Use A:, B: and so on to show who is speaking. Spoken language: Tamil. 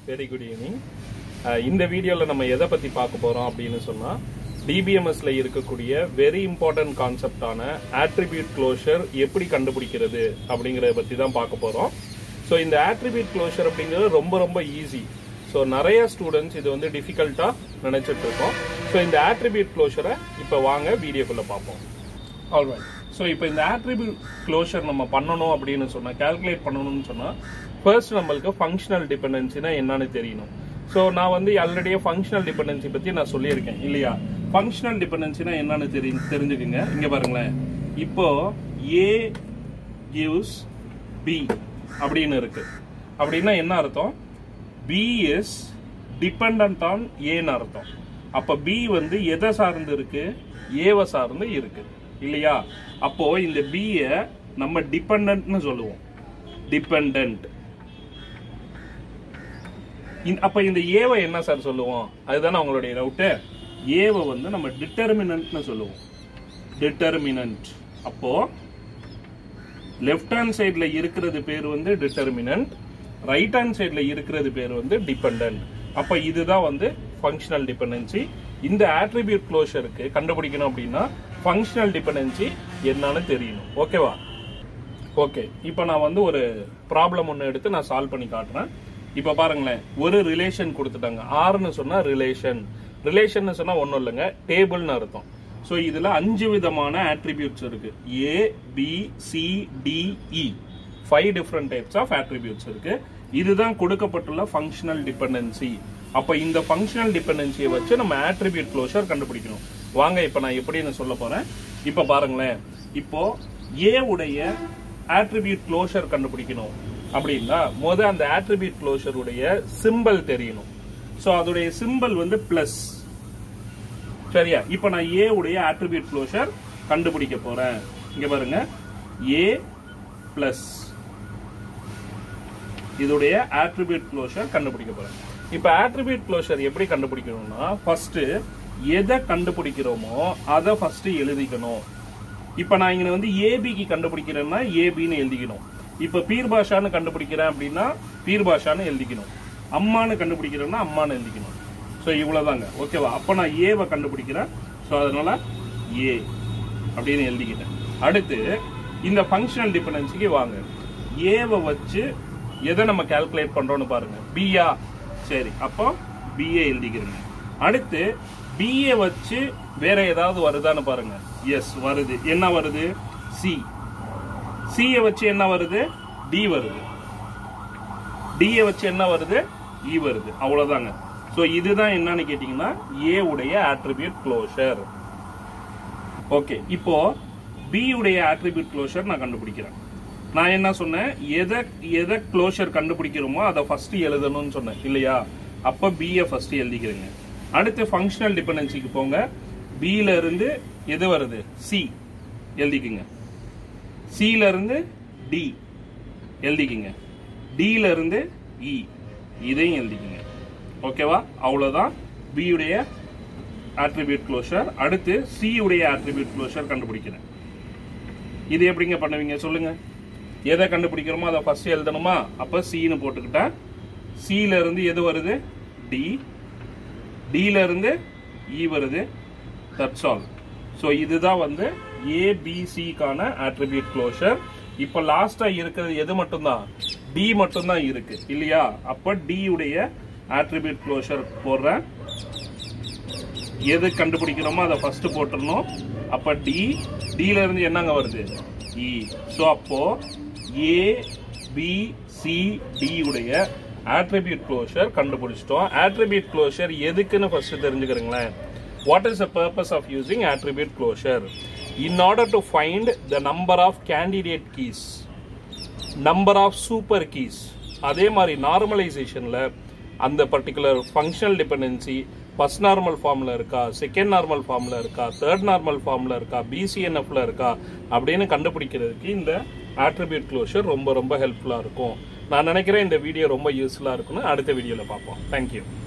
A: வெரி குட் ஈவினிங் இந்த வீடியோவில் நம்ம எதை பற்றி பார்க்க போகிறோம் அப்படின்னு சொன்னால் டிபிஎம்எஸ்ல இருக்கக்கூடிய வெரி இம்பார்ட்டன்ட் கான்செப்டான ஆட்ரிபியூட் க்ளோஷர் எப்படி கண்டுபிடிக்கிறது அப்படிங்கிறத பற்றி தான் பார்க்க போகிறோம் ஸோ இந்த ஆட்ரிபியூட் க்ளோஷர் அப்படிங்கிறது ரொம்ப ரொம்ப ஈஸி ஸோ நிறைய ஸ்டூடெண்ட்ஸ் இது வந்து டிஃபிகல்ட்டாக நினச்சிட்டு இருக்கோம் ஸோ இந்த ஆட்ரிபியூட் க்ளோஷரை இப்போ வாங்க வீடியோக்குள்ளே பார்ப்போம் ஆல்ரைட் ஸோ இப்போ இந்த ஆட்ரிபியூட் க்ளோஷர் நம்ம பண்ணணும் அப்படின்னு சொன்னால் கால்குலேட் பண்ணணும்னு சொன்னால் ஃபர்ஸ்ட் நம்மளுக்கு ஃபங்க்ஷனல் டிபெண்டன்சினா என்னன்னு தெரியணும் ஸோ நான் வந்து ஆல்ரெடியே ஃபங்க்ஷனல் டிபெண்டன்சி பற்றி நான் சொல்லியிருக்கேன் இல்லையா ஃபங்க்ஷனல் டிபெண்டன்சினா என்னன்னு தெரி தெரிஞ்சுக்குங்க இங்கே பாருங்களேன் இப்போ ஏ கிவ்ஸ் பி அப்படின்னு இருக்கு அப்படின்னா என்ன அர்த்தம் பி இஸ் டிபெண்ட் ஆன் ஏன்னு அர்த்தம் அப்ப பி வந்து எதை சார்ந்து இருக்கு ஏவை சார்ந்து இருக்கு இல்லையா அப்போ இந்த பிய நம்ம டிபெண்ட்னு சொல்லுவோம் டிபெண்ட் அப்ப இந்த ஏவை என்ன சார் சொல்லுவோம் அதுதானே அவங்களுடைய டவுட்டு ஏவை வந்து நம்ம டிட்டர்மினன்ட்னு சொல்லுவோம் டிட்டர்மினன்ட் அப்போ லெஃப்ட் ஹேண்ட் சைடுல இருக்கிறது பேர் வந்து டிட்டர்மினன்ட் ரைட் ஹேண்ட் சைடுல இருக்கிறது பேர் வந்து டிபெண்டன்ட் அப்ப இதுதான் வந்து ஃபங்க்ஷனல் டிபெண்டன்சி இந்த ஆட்ரிபியூட் க்ளோஷருக்கு கண்டுபிடிக்கணும் அப்படின்னா ஃபங்க்ஷனல் டிபெண்டன்சி என்னன்னு தெரியணும் ஓகேவா ஓகே இப்போ நான் வந்து ஒரு ப்ராப்ளம் ஒன்று எடுத்து நான் சால்வ் பண்ணி காட்டுறேன் இப்போ பாருங்களேன் ஒரு ரிலேஷன் கொடுத்துட்டாங்க ஆறுன்னு சொன்னா ரிலேஷன் ரிலேஷன் சொன்னா ஒன்றும் இல்லைங்க டேபிள்னு அர்த்தம் ஸோ இதுல அஞ்சு விதமான ஆட்ரிபியூட்ஸ் இருக்கு A B C D E five different types of attributes இருக்கு இதுதான் கொடுக்கப்பட்டுள்ள ஃபங்க்ஷனல் டிபெண்டன்சி அப்ப இந்த ஃபங்க்ஷனல் டிபெண்டன்சியை வச்சு நம்ம ஆட்ரிபியூட் க்ளோஷர் கண்டுபிடிக்கணும் வாங்க இப்ப நான் எப்படின்னு சொல்ல போறேன் இப்ப பாருங்களேன் இப்போ ஏ உடைய ஆட்ரிபியூட் க்ளோஷர் கண்டுபிடிக்கணும் அப்படின்னா முத அந்த ஆட்ரிபியூட் க்ளோஷர் உடைய சிம்பிள் தெரியணும் ஸோ அதோடைய சிம்பிள் வந்து பிளஸ் சரியா இப்ப நான் ஏ உடைய ஆட்ரிபியூட் க்ளோஷர் கண்டுபிடிக்க போறேன் இங்க பாருங்க ஏ பிளஸ் இதோடைய ஆட்ரிபியூட் க்ளோஷர் கண்டுபிடிக்க போறேன் இப்ப ஆட்ரிபியூட் க்ளோஷர் எப்படி கண்டுபிடிக்கணும்னா ஃபர்ஸ்ட் எதை கண்டுபிடிக்கிறோமோ அதை ஃபர்ஸ்ட் எழுதிக்கணும் இப்ப நான் இங்க வந்து ஏபிக்கு கண்டுபிடிக்கிறேன்னா ஏபின்னு எழுதிக்கணும் இப்ப பீர் பாஷான்னு கண்டுபிடிக்கிறேன் அப்படின்னா பீர் பாஷான்னு எழுதிக்கணும் அம்மான்னு கண்டுபிடிக்கிறேன்னா அம்மான்னு எழுதிக்கணும் ஸோ இவ்வளவுதாங்க ஓகேவா அப்ப நான் ஏவை கண்டுபிடிக்கிறேன் ஸோ அதனால ஏ அப்படின்னு எழுதிக்கிட்டேன் அடுத்து இந்த ஃபங்க்ஷனல் டிபெண்டன்சிக்கு வாங்க ஏவை வச்சு எதை நம்ம கால்குலேட் பண்றோம்னு பாருங்க பியா சரி அப்போ பிஏ எழுதிக்கிறேங்க அடுத்து பிஏ வச்சு வேற ஏதாவது வருதான்னு பாருங்க எஸ் வருது என்ன வருது சி சியை வச்சு என்ன வருது டி வருது டியை வச்சு என்ன வருது இ வருது அவ்வளவுதாங்க ஸோ இதுதான் என்னன்னு கேட்டீங்கன்னா ஏ உடைய ஆட்ரிபியூட் க்ளோஷர் ஓகே இப்போ பி உடைய ஆட்ரிபியூட் க்ளோஷர் நான் கண்டுபிடிக்கிறேன் நான் என்ன சொன்னேன் எதை எதை க்ளோஷர் கண்டுபிடிக்கிறோமோ அதை ஃபர்ஸ்ட் எழுதணும்னு சொன்னேன் இல்லையா அப்ப பிஏ ஃபர்ஸ்ட் எழுதிக்கிறேங்க அடுத்து ஃபங்க்ஷனல் டிபெண்டன்சிக்கு போங்க பியில இருந்து எது வருது சி எழுதிக்குங்க சில இருந்து டி எழுதிக்குங்க டில இருந்து இ இதையும் எழுதிக்குங்க ஓகேவா அவ்வளவுதான் பி உடைய ஆட்ரிபியூட் க்ளோஷர் அடுத்து சி உடைய ஆட்ரிபியூட் க்ளோஷர் கண்டுபிடிக்கிறேன் இது எப்படிங்க பண்ணுவீங்க சொல்லுங்க எதை கண்டுபிடிக்கிறோமோ அதை ஃபர்ஸ்ட் எழுதணுமா அப்ப சின்னு போட்டுக்கிட்டா சில இருந்து எது வருது டி டில இருந்து இ வருது தட்ஸ் ஆல் ஸோ இதுதான் வந்து ஏபிசிக்கான ஆட்ரிபியூட் க்ளோஷர் இப்போ லாஸ்டா இருக்கிறது எது மட்டும்தான் டி மட்டும்தான் இருக்கு இல்லையா அப்ப டி உடைய ஆட்ரிபியூட் க்ளோஷர் போடுறேன் எது கண்டுபிடிக்கிறோமோ அதை ஃபர்ஸ்ட் போட்டுடணும் அப்ப டி டில இருந்து என்னங்க வருது இ ஸோ அப்போ ஏ பி சி டி உடைய ஆட்ரிபியூட் க்ளோஷர் கண்டுபிடிச்சிட்டோம் ஆட்ரிபியூட் க்ளோஷர் எதுக்குன்னு ஃபர்ஸ்ட் தெரிஞ்சுக்கிறீங்களேன் what is the purpose of using attribute closure in order to find the number of candidate keys number of super keys அதே மாதிரி நார்மலைசேஷன்ல அந்த particular functional dependency first normal ஃபார்ம்ல இருக்கா செகண்ட் நார்மல் ஃபார்ம்ல இருக்கா தேர்ட் நார்மல் ஃபார்ம்ல இருக்கா பிசிஎன்எஃப்ல இருக்கா அப்படின்னு கண்டுபிடிக்கிறதுக்கு இந்த ஆட்ரிபியூட் க்ளோஷர் ரொம்ப ரொம்ப ஹெல்ப்ஃபுல்லா இருக்கும் நான் நினைக்கிறேன் இந்த வீடியோ ரொம்ப யூஸ்ஃபுல்லா இருக்கும்னு அடுத்த வீடியோல பார்ப்போம் தேங்க்யூ